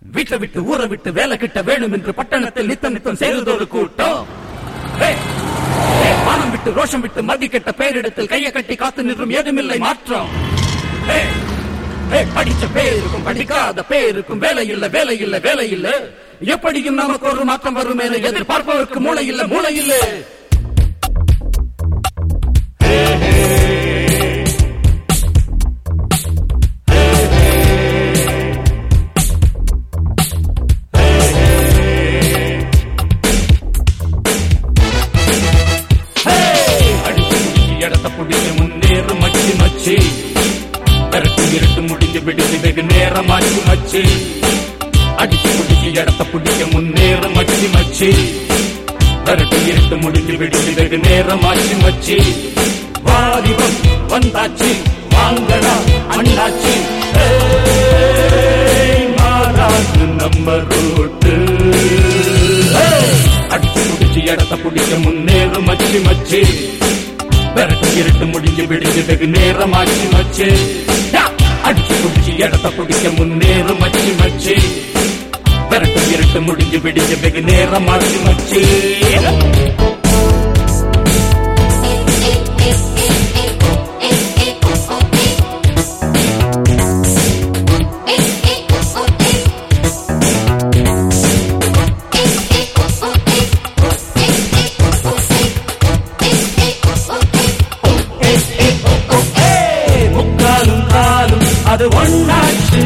வீட்டை விட்டு ஊரை விட்டு வேலை கிட்ட வேணும் என்று பட்டணத்தில் நித்தம் நித்தம் சேருதொரு கூட்டம் ஏய், ஏய், மானம் விட்டு ரோஷம் விட்டு மதி கெட்ட பேரிடத்தில் கையை கட்டி காத்து நின்றும் ஏதுமில்லை மாற்றம் ஏய், ஏய், படிச்ச பேருக்கும் படிக்காத பேருக்கும் வேலை இல்ல வேலை இல்ல வேலை இல்ல எப்படியும் நமக்கு ஒரு மாற்றம் வரும் என எதிர்பார்ப்பவருக்கு மூளை இல்ல மூளை இல்ல அடிச்சு இடத்த பிடிக்க முன்னேறு மச்சி மச்சி கரட்டு இருட்டு முடிஞ்சு விடுச்சு வெகு நேரமாச்சு மச்சி அடிச்சு பிடிச்சி இடத்த பிடிக்க முன்னேறு மச்சி மச்சி கரட்டு இருட்டு முடிஞ்சு விடுச்சு வெகு நேரமாச்சு மச்சி வாலிபம் வந்தாச்சு வாங்கடா அண்ணாச்சி ஏய், மாறாது நம்ம ரோட்டு அடிச்சு பிடிச்சி இடத்த பிடிக்க முன்னேறு மச்சி மச்சி விரட்டு இருட்டு முடிஞ்சு விடிஞ்சு வெகு நேரமாச்சு மச்சு யா! அடிச்சு பிடிச்சி இடத்த பிடிக்க முன்னேறு மச்சி மச்சி விரட்டு இருட்டு முடிஞ்சு விடிஞ்சு வெகு நேரமாச்சு மச்சு முக்காலும் காலும் அது ஒண்ணாச்சு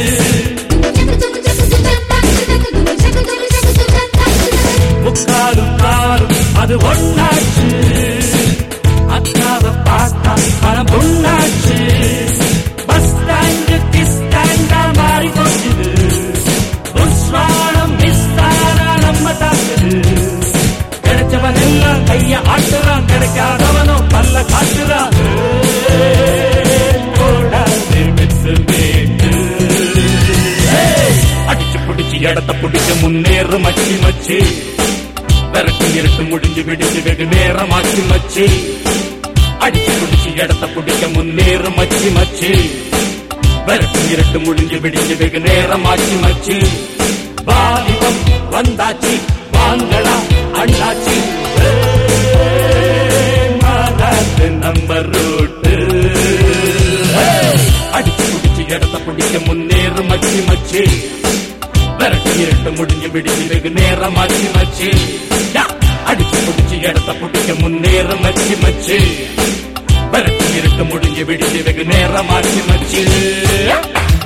முக்காலும் காலும் அது ஒண்ணாச்சு அக்காவை பார்த்தா மனம் பொண்ணாச்சு பஸ் ஸ்டாண்டு கிஸ் ஸ்டாண்டா மாறி போச்சுது உஸ்வானம் மிஸ் ஆனா நம்ம தாக்குது கிடைச்சவன் எல்லாம் கைய ஆட்டுறான் கிடைக்காதவனோ பல்ல காட்டுறான் போடாது மித்து வேட்டு அடிச்சு பிடிச்சு இடத்த பிடிக்க முன்னேறு மச்சி மச்சி விரட்டு இருட்டு முடிஞ்சு விடிஞ்சு வெகு நேரமாச்சு மச்சி அடிச்சு பிடிச்சு இடத்த பிடிக்க முன்னேறு மச்சி மச்சி விரட்டு இருட்டு முடிஞ்சு விடிஞ்சு வெகு நேரமாச்சு மச்சி வாலிபம் வந்தாச்சு வாங்கடா அண்ணாச்சி ஏய், மாறாது நம்ம ரோட்டு அடிச்சு பிடிச்சு இடத்த பிடிக்க முன்னேறு மச்சி மச்சி விரட்டு இருட்டு முடிஞ்சு விடிஞ்சு வெகு நேரமாச்சு மச்சி யா! அடிச்சு பிடிச்சு இடத்த பிடிக்க முன்னேறு மச்சி மச்சி விரட்டு இருட்டு முடிஞ்சு விடிஞ்சு வெகு நேரமாச்சு மச்சி யா!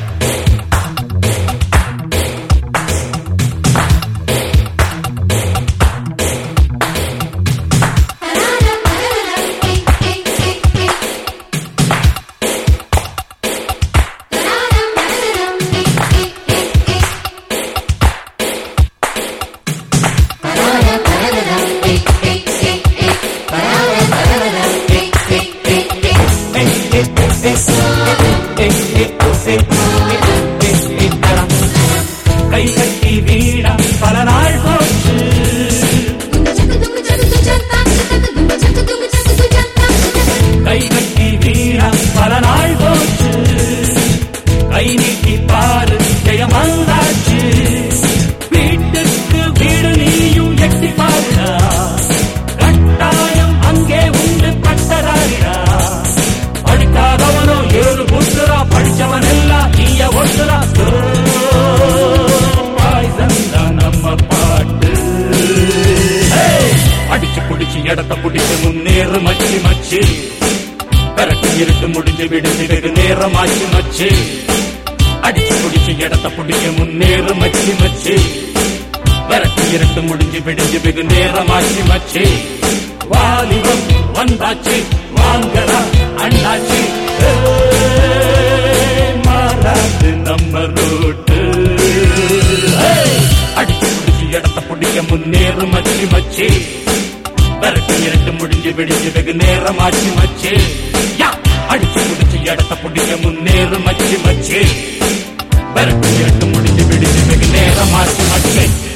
கை கட்டி வீணா பல நாள் போச்சு கை கட்டி வீணா பல நாள் போச்சு கை நீட்டி பாரு ஜெயம் வந்தாச்சு வீட்டுக்கு வீடு நீயும் எட்டி பாருடா கட்டாயம் அங்கே உண்டு பட்டதாரிடா படிக்காதவனோ ஏழு புத்துரா படிச்சவன் எல்லாம் நீய ஒட்டுரா பாய்சன் தான் நம்ம பாட்டு ஏய்! அடிச்சு பிடிச்சு இடத்த பிடிச்சு முன்னேறு மச்சி மச்சி விரட்டு இருட்டு முடிஞ்சு விடுஞ்சு வெகு நேரமாச்சு மச்சி அடிச்சு பிடிச்சு இடத்த பிடிக்க முன்னேறு மச்சி மச்சி விரட்டு இருட்டு முடிஞ்சு விடிஞ்சு வெகு நேரமாச்சு மச்சி வாலிபம் வந்தாச்சு வாங்கடா அண்ணாச்சி ஏய், மாறாது நம்ம ரோட்டு ஏய், அடிச்சு பிடிச்சு இடத்த பிடிக்க முன்னேறு மச்சி மச்சி விரட்டு இருட்டு முடிஞ்சு விடிஞ்சு வெகு நேரமாச்சு மச்சி யா! அடிச்சு பிடிச்சு இடத்த பிடிக்க முன்னேறு மச்சி மச்சி விரட்டு இருட்டு முடிஞ்சு விடிஞ்சு வெகு நேரமாச்சு மச்சி